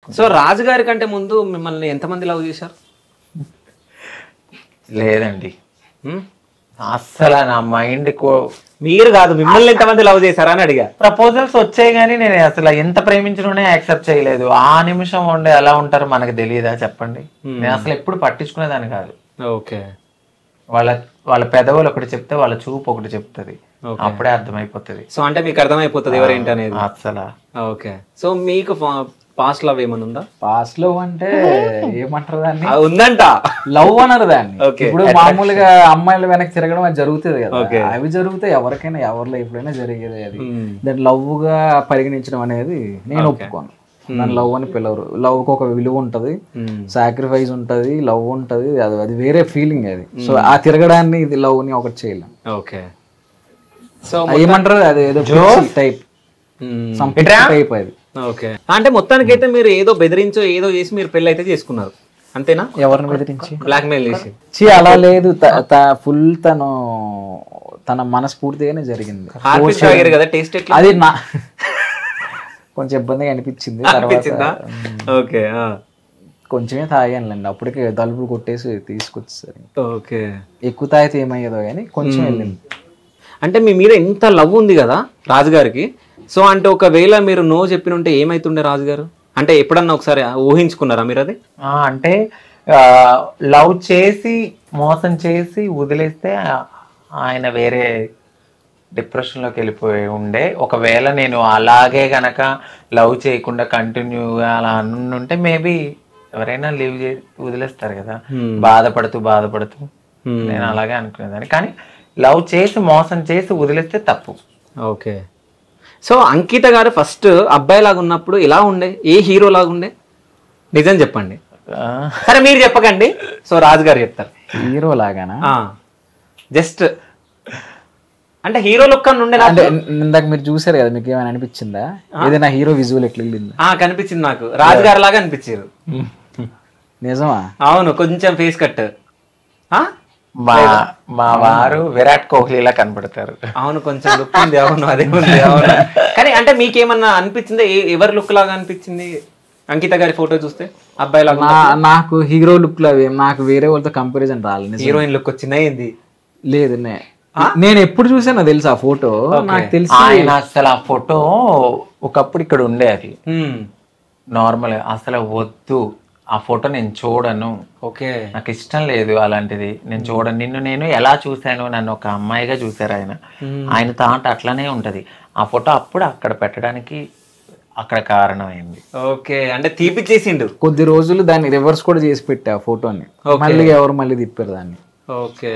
చేసుకుంటాం సో రాజుగారి కంటే ముందు మిమ్మల్ని ఎంతమంది లవ్ చేశారు లేదండి హ్మ్? అస్సలు నా మైండ్ మీరు కాదు మిమ్మల్ని ఎంతమంది లవ్ చేశారా అని అడిగా ప్రపోజల్స్ వచ్చాయి కానీ నేను అసలు ఎంత ప్రేమించడం యాక్సెప్ట్ చేయలేదు ఆ నిమిషం ఉండే ఎలా ఉంటారో మనకు తెలియదా చెప్పండి నేను అసలు ఎప్పుడు పట్టించుకునేదాన్ని కాదు ఓకే వాళ్ళ వాళ్ళ పెదవులు ఒకటి చెప్తే వాళ్ళ చూపు ఒకటి చెప్తుంది అప్పుడే అర్థమైపోతుంది సో అంటే మీకు అర్థమైపోతుంది ఎవరేంటి అనేది అసలు ఓకే సో మీకు పాస్ట్ లవ్ ఏమైనా ఉందా పాస్ట్ లవ్ అంటే ఏమంటారు దాన్ని ఆ, ఉందంట లవ్ అనరు దాన్ని Okay. ఇప్పుడు మామూలుగా అమ్మాయిల వెనక్కి తిరగడం అది జరుగుతుంది కదా Okay. అవి జరిగితే ఎవరికైనా ఎవరి లైఫ్ లోనే జరిగేది అది Hmm. దాన్ని లవ్ గా పరిగణించడం అనేది నేను ఒప్పుకోను దాని లవ్ అని పిలవరు లవ్ కి ఒక విలువ ఉంటది Hmm. సాక్రిఫైస్ ఉంటది లవ్ ఉంటది అది అది వేరే ఫీలింగ్ అది సో ఆ తిరగడాన్ని ఇది లవ్ ని ఒకటి చేయలేం ఓకే సో అది ఏమంటారు అది ఏదో టైప్ టైప్ అది ఓకే అంటే మొత్తానికి అయితే మీరు ఏదో బెదిరించో ఏదో చేసి మీరు పెళ్లి అయితే చేసుకున్నారు అంతేనా ఎవరిని బెదిరించి బ్లాక్ మెయిల్ చేసి చి అలా లేదు ఫుల్ తను తన మనస్ఫూర్తిగానే జరిగింది హార్పిక్ తాగారు కదా టేస్ట్ ఎట్లా అది నా కొంచెం ఇబ్బందిగా అనిపించింది తర్వాత అనిపించిందా ఓకే కొంచెమే తాగానులేండి అప్పటికే తలుపులు కొట్టేసి తీసుకొచ్చేసరి ఓకే ఎక్కువ తాగితే ఏమయ్యేదో కానీ కొంచెం వెళ్ళింది అంటే మీ మీద ఎంత లవ్ ఉంది కదా రాజుగారికి సో అంటే ఒకవేళ మీరు నో చెప్పిన ఉంటే ఏమైతుండే రాజుగారు అంటే ఎప్పుడన్నా ఒకసారి ఊహించుకున్నారా మీరు అది ఆ, అంటే లవ్ చేసి మోసం చేసి వదిలేస్తే ఆ- ఆయన వేరే డిప్రెషన్లోకి వెళ్ళిపోయి ఉండే ఒకవేళ నేను అలాగే గనక లవ్ చేయకుండా కంటిన్యూగా అలా అనుంటే మేబీ ఎవరైనా లీవ్ చేసి వదిలేస్తారు కదా బాధపడుతూ బాధపడుతూ నేను అలాగే అనుకునేదాన్ని కానీ లవ్ చేసి మోసం చేసి వదిలేస్తే తప్పు ఓకే సో అంకిత గారు ఫస్ట్ అబ్బాయి లాగా ఉన్నప్పుడు ఎలా ఉండే ఏ హీరో లాగా ఉండే నిజం చెప్పండి ఆ, సరే మీరు చెప్పకండి సో రాజు గారు చెప్తారు హీరో లాగానా జస్ట్ అంటే హీరో లుక్ అని ఉండే నాకు అంటే ఇందాక మీరు చూసారు కదా మీకు ఏమైనా అనిపించిందా ఏదైనా హీరో విజువల్ ఎట్లా వెళ్ళిందా ఆ, కనిపించింది నాకు రాజు గారు లాగా అనిపించారు నిజమా అవును కొంచెం ఫేస్ కట్ మా మా వారు విరాట్ కోహ్లీలా కనపడతారు అవును కొంచెం లుక్ ఉంది అవును అదే ఉంది అవును కానీ అంటే మీకేమన్నా అనిపించిందా ఏ- ఎవరి లుక్ లాగా అనిపించింది అంకిత గారి ఫోటో చూస్తే అబ్బాయి లాగా నా- నాకు హీరో లుక్ లో అవి నాకు వేరే వాళ్ళతో కంపారిజన్ రాలేదు నిజం. హీరోయిన్ లుక్ వచ్చిందా ఏంది లేదు నే- నేను ఎప్పుడు చూసానో తెలుసా ఆ ఫోటో నాకు తెలిసి ఆయన అసలు ఆ ఫోటో ఒకప్పుడు ఇక్కడ ఉండే అది హ్మ్. నార్మల్ అసలు వద్దు ఆ ఫోటో నేను చూడను ఓకే నాకు ఇష్టం లేదు అలాంటిది నేను చూడను నిన్ను నేను ఎలా చూశాను నన్ను ఒక అమ్మాయిగా చూశారు ఆయన ఆయన తాట అట్లనే ఉంటది ఆ ఫోటో అప్పుడు అక్కడ పెట్టడానికి అక్కడ కారణమైంది ఓకే అంటే తీపిచ్చేసిండు కొద్ది రోజులు దాన్ని రివర్స్ కూడా చేసి పెట్టా ఆ ఫోటోని మళ్ళీ ఎవరు మళ్ళీ తిప్పారు దాన్ని ఓకే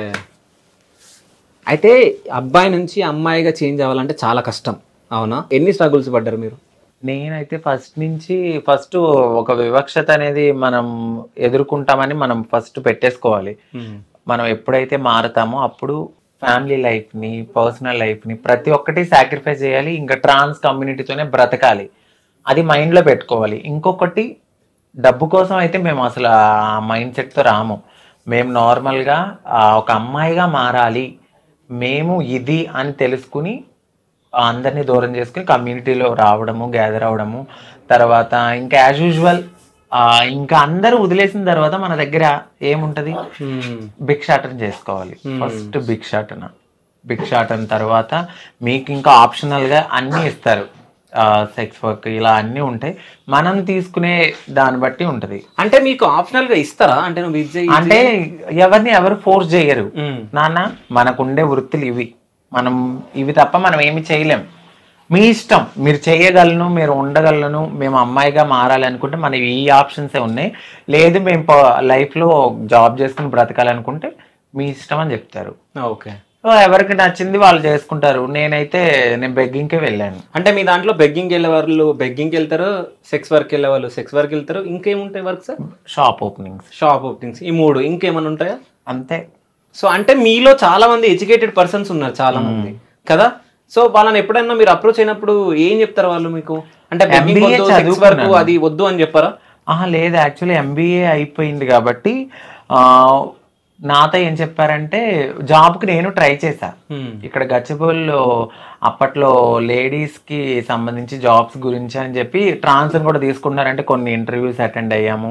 అయితే అబ్బాయి నుంచి అమ్మాయిగా చేంజ్ అవ్వాలంటే చాలా కష్టం అవునా ఎన్ని స్ట్రగుల్స్ పడ్డారు మీరు నేనైతే ఫస్ట్ నుంచి ఫస్ట్ ఒక వివక్షత అనేది మనం ఎదుర్కొంటామని మనం ఫస్ట్ పెట్టేసుకోవాలి మనం ఎప్పుడైతే మారుతామో అప్పుడు ఫ్యామిలీ లైఫ్ని పర్సనల్ లైఫ్ని ప్రతి ఒక్కటి సాక్రిఫైస్ చేయాలి ఇంకా ట్రాన్స్ కమ్యూనిటీతోనే బ్రతకాలి అది మైండ్లో పెట్టుకోవాలి ఇంకొకటి డబ్బు కోసం అయితే మేము అసలు ఆ మైండ్ సెట్తో రాము మేము నార్మల్గా ఒక అమ్మాయిగా మారాలి మేము ఇది అని తెలుసుకుని అందరినీ దూరం చేసుకుని కమ్యూనిటీలో రావడము గ్యాదర్ అవడము తర్వాత ఇంకా యాజ్ యూజువల్ ఇంకా అందరూ వదిలేసిన తర్వాత మన దగ్గర ఏముంటది భిక్షాటన చేసుకోవాలి ఫస్ట్ భిక్షాటన భిక్షాటన తర్వాత మీకు ఇంకా ఆప్షనల్ గా అన్ని ఇస్తారు సెక్స్ వర్క్ ఇలా అన్ని ఉంటాయి మనం తీసుకునే దాన్ని బట్టి ఉంటది అంటే మీకు ఆప్షనల్ గా ఇస్తారా అంటే నువ్వు ఇది చెయ్యి, ఇది అంటే ఎవరిని ఎవరు ఫోర్స్ చేయరు మ్మ్. నాన్న మనకుండే వృత్తులు ఇవి మనం ఇవి తప్ప మనం ఏమి చేయలేం మీ ఇష్టం మీరు చేయగలను మీరు ఉండగలను మేము అమ్మాయిగా మారాలి అనుకుంటే మనకి ఈ ఆప్షన్సే ఉన్నాయి లేదు మేము ప- లైఫ్లో జాబ్ చేసుకుని బ్రతకాలనుకుంటే మీ ఇష్టం అని చెప్తారు ఓకే సో ఎవరికి నచ్చింది వాళ్ళు చేసుకుంటారు నేనైతే నేను బెగ్గింగ్కే వెళ్ళాను అంటే మీ దాంట్లో బెగ్గింగ్ వెళ్ళే వాళ్ళు బెగ్గింగ్కి వెళ్తారు సెక్స్ వర్క్ వెళ్ళే వాళ్ళు సెక్స్ వర్క్ వెళ్తారు ఇంకేముంటాయి work sir shop openings shop openings ఈ మూడు ఇంకేమైనా ఉంటాయా అంతే సో అంటే మీలో చాలా మంది ఎడ్యుకేటెడ్ పర్సన్స్ ఉన్నారు చాలా మంది కదా సో వాళ్ళని ఎప్పుడైనా మీరు అప్రోచ్ అయినప్పుడు ఏం చెప్తారు వాళ్ళు మీకు అంటే begging MBA వద్దు, sex work చదువుకున్నాను. అది వద్దు అని చెప్పారా ఆహా లేదు యాక్చువల్లీ ఎంబీఏ అయిపోయింది కాబట్టి ఆ, నాతో ఏం చెప్పారంటే జాబ్కి నేను ట్రై చేశా Hmm. ఇక్కడ గచ్చిబౌలిలో అప్పట్లో లేడీస్ కి సంబంధించి జాబ్స్ గురించి అని చెప్పి ట్రాన్స్ఫర్ కూడా తీసుకున్నారంటే కొన్ని ఇంటర్వ్యూస్ అటెండ్ అయ్యాము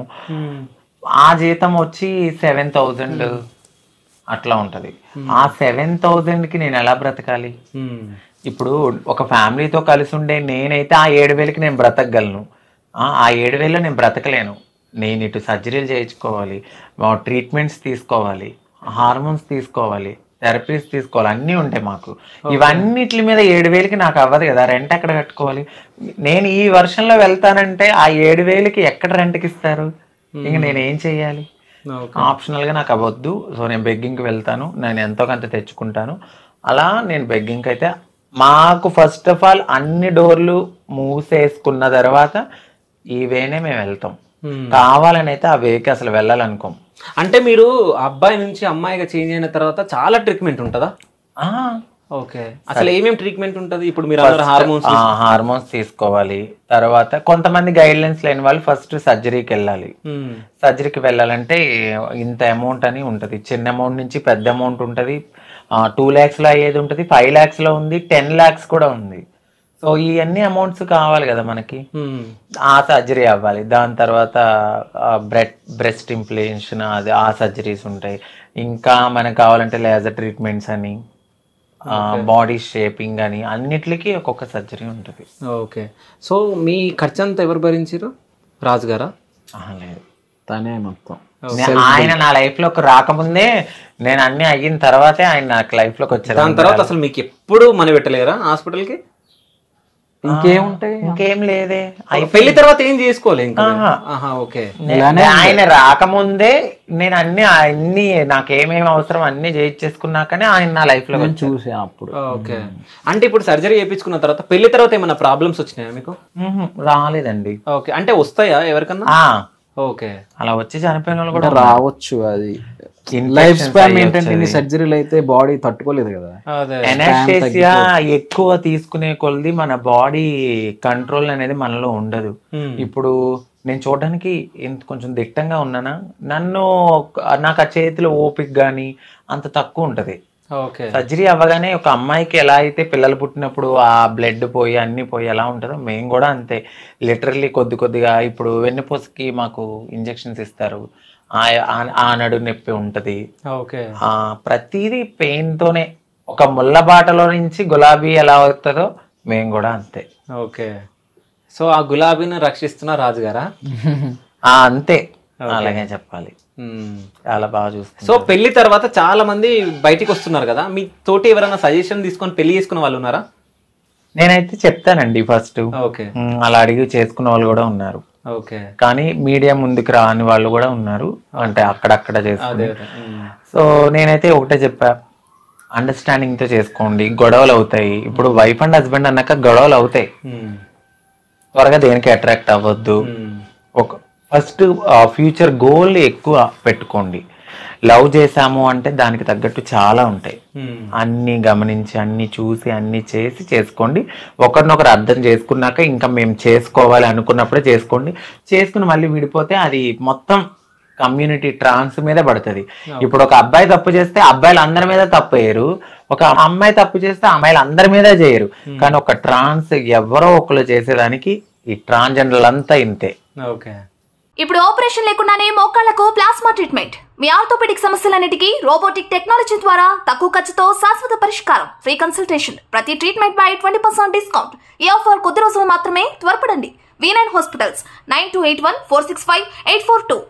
ఆ జీతం వచ్చి సెవెన్ థౌజండ్ అట్లా ఉంటది ఆ సెవెన్ థౌజండ్ కి నేను ఎలా బ్రతకాలి ఇప్పుడు ఒక ఫ్యామిలీతో కలిసి ఉండే నేనైతే ఆ ఏడు వేలకి నేను బ్రతకగలను ఆ ఆ ఏడు వేలలో నేను బ్రతకలేను నేను ఇటు సర్జరీలు చేయించుకోవాలి ట్రీట్మెంట్స్ తీసుకోవాలి హార్మోన్స్ తీసుకోవాలి థెరపీస్ తీసుకోవాలి అన్నీ ఉంటాయి మాకు ఇవన్నిటి మీద ఏడు వేలకి నాకు అవ్వదు కదా రెంట్ ఎక్కడ కట్టుకోవాలి నేను ఈ వర్షంలో వెళ్తానంటే ఆ ఏడు వేలకి ఎక్కడ రెంట్కి ఇస్తారు ఇంక నేను ఏం చెయ్యాలి ఆప్షనల్ గా నాకు అవ్వద్దు సో నేను బెగ్గింగ్కి వెళ్తాను నేను ఎంతో కొంత తెచ్చుకుంటాను అలా నేను బెగ్గింగ్కి అయితే మాకు ఫస్ట్ ఆఫ్ ఆల్ అన్ని డోర్లు మూసేసుకున్న తర్వాత ఈ వేనే మేము వెళ్తాం కావాలని అయితే ఆ వేకి అసలు వెళ్ళాలనుకోం అంటే మీరు అబ్బాయి నుంచి అమ్మాయిగా చేంజ్ అయిన తర్వాత చాలా ట్రీట్మెంట్ ఉంటుందా ఆ, ఓకే అసలు ఏమేమి ట్రీట్మెంట్ ఉంటుంది ఇప్పుడు మీరు అన్నారు హార్మోన్స్ ఆ, హార్మోన్స్ తీసుకోవాలి తర్వాత కొంతమంది గైడ్ లైన్స్ లేని వాళ్ళు ఫస్ట్ సర్జరీకి వెళ్ళాలి సర్జరీకి వెళ్ళాలంటే ఇంత అమౌంట్ అని ఉంటుంది చిన్న అమౌంట్ నుంచి పెద్ద అమౌంట్ ఉంటుంది టూ ల్యాక్స్లో అయ్యేది ఉంటుంది ఫైవ్ ల్యాక్స్లో ఉంది టెన్ ల్యాక్స్ కూడా ఉంది సో ఈ అన్ని అమౌంట్స్ కావాలి కదా మనకి ఆ సర్జరీ అవ్వాలి దాని తర్వాత బ్రెడ్ బ్రెస్ట్ ఇంప్లేషన్ అది ఆ సర్జరీస్ ఉంటాయి ఇంకా మనకు కావాలంటే లేజర్ ట్రీట్మెంట్స్ అని బాడీ షేపింగ్ అని అన్నిటికీ ఒక్కొక్క సర్జరీ ఉంటుంది ఓకే సో మీ ఖర్చు అంతా ఎవరు భరించారు రాజు గారా ఆహా, లేదు తనే మొత్తం నే- ఆయన నా లైఫ్ లోకి రాకముందే నేను అన్ని అయిన తర్వాతే ఆయన నాకు లైఫ్ లోకి వచ్చారు దాని తర్వాత అసలు మీకు ఎప్పుడు మనీ పెట్టలేరా హాస్పిటల్కి ఇంకేముంటాయి ఇంకేం లేదే పెళ్లి తర్వాత ఏం చేసుకోవాలి ఇంకా ఆహా. ఆహా ఓకే నే- ఆయన రాకముందే నేను అన్ని అన్ని నాకేమేమి అవసరం అన్ని చేయించేసుకున్నాకనే ఆయన నా లైఫ్ లో నేను చూసాను అప్పుడు ఓకే అంటే ఇప్పుడు సర్జరీ చేయించుకున్న తర్వాత పెళ్లి తర్వాత ఏమైనా ప్రాబ్లమ్స్ వచ్చినాయా మీకు మ్మ్. రాలేదండి ఓకే అంటే వస్తాయా ఎవరికన్నా ఆ ఓకే అలా వచ్చి చనిపోయిన వాళ్ళు కూడా రావచ్చు అది Infections లైఫ్ స్పాన్ అయ్యి ఏంటంటే ఇన్ని వచ్చేది. సర్జరీలు అయితే బాడీ తట్టుకోలేదు కదా అదే ఎనాస్టేసియా ఎక్కువ తీసుకునే కొలది మన బాడీ కంట్రోల్ అనేది మనలో ఉండదు Hmm. ఇప్పుడు నేను చూడడానికి ఇంత కొంచెం దిట్టంగా ఉన్నానా నన్ను ఒక- నాకు ఆ చేతిలో ఓపిక కానీ అంత తక్కువ ఉంటది ఓకే సర్జరీ అవ్వగానే ఒక అమ్మాయికి ఎలా అయితే పిల్లలు పుట్టినప్పుడు ఆ బ్లడ్ పోయి అన్ని పోయి ఎలా ఉంటుందో మేము కూడా అంతే లిటరల్లీ కొద్ది కొద్దిగా ఇప్పుడు వెన్నుపూసకి మాకు ఇంజెక్షన్స్ ఇస్తారు ఆ ఆ- ఆ నడు నొప్పి ఉంటది ఓకే ఆ ప్రతిదీ పెయిన్ తోనే ఒక ముళ్ళ బాటలో నుంచి గులాబీ ఎలా అవుతుందో మేము కూడా అంతే ఓకే సో ఆ గులాబీని రక్షిస్తున్న రాజు గారా ఆ అంతే అలాగే చెప్పాలి చాలా బాగా చూసుకుంటాం సో పెళ్లి తర్వాత చాలా మంది బయటికి వస్తున్నారు కదా మీ తోటి ఎవరైనా సజెషన్ తీసుకొని పెళ్లి చేసుకున్న వాళ్ళు ఉన్నారా నేనైతే చెప్తానండి ఫస్ట్ ఓకే అలా అడిగి చేసుకున్న వాళ్ళు కూడా ఉన్నారు ఓకే కానీ మీడియా ముందుకు రాని వాళ్ళు కూడా ఉన్నారు అంటే అక్కడక్కడ అదే చేసుకుని అదే ఉమ్. సో నేనైతే ఒకటే చెప్పా అండర్స్టాండింగ్ తో చేసుకోండి గొడవలు అవుతాయి ఇప్పుడు వైఫ్ అండ్ హస్బెండ్ అన్నాక గొడవలు అవుతాయి ఉమ్. త్వరగా దేనికి అట్రాక్ట్ అవ్వద్దు ఉమ్. ఒక ఫస్ట్ ఫ్యూచర్ గోల్ ఎక్కువ పెట్టుకోండి లవ్ చేసాము అంటే దానికి తగ్గట్టు చాలా ఉంటాయి ఉమ్. అన్ని గమనించి అన్ని చూసి అన్ని చేసి చేసుకోండి ఒకరినొకరు అర్థం చేసుకున్నాక ఇంకా మేము చేసుకోవాలి అనుకున్నప్పుడే చేసుకోండి చేసుకుని మళ్ళీ విడిపోతే అది మొత్తం కమ్యూనిటీ ట్రాన్స్ మీద పడుతుంది ఇప్పుడు ఒక అబ్బాయి తప్పు చేస్తే అబ్బాయిలు అందరి మీద తప్పు వేయరు ఒక అమ్మాయి తప్పు చేస్తే అమ్మాయిలు అందరి మీద చేయరు కానీ ఒక ట్రాన్స్ ఎవరో ఒకరు చేసేదానికి ఈ ట్రాన్స్జెండర్లు అంతా ఇంతే ఓకే ఇప్పుడు ఆపరేషన్ లేకుండానే మోకాళ్లకు ప్లాస్మా ట్రీట్మెంట్ మీ ఆర్థోపెడిక్ సమస్యలన్నిటికీ రోబోటిక్ టెక్నాలజీ ద్వారా తక్కువ ఖర్చుతో శాశ్వత పరిష్కారం ఫ్రీ కన్సల్టేషన్ ప్రతి ట్రీట్మెంట్ పై ట్వంటీ పర్సెంట్ డిస్కౌంట్ ఈ ఆఫర్ కొద్ది రోజులు మాత్రమే త్వరపడండి V nine hospitals nine two eight one four six five eight four two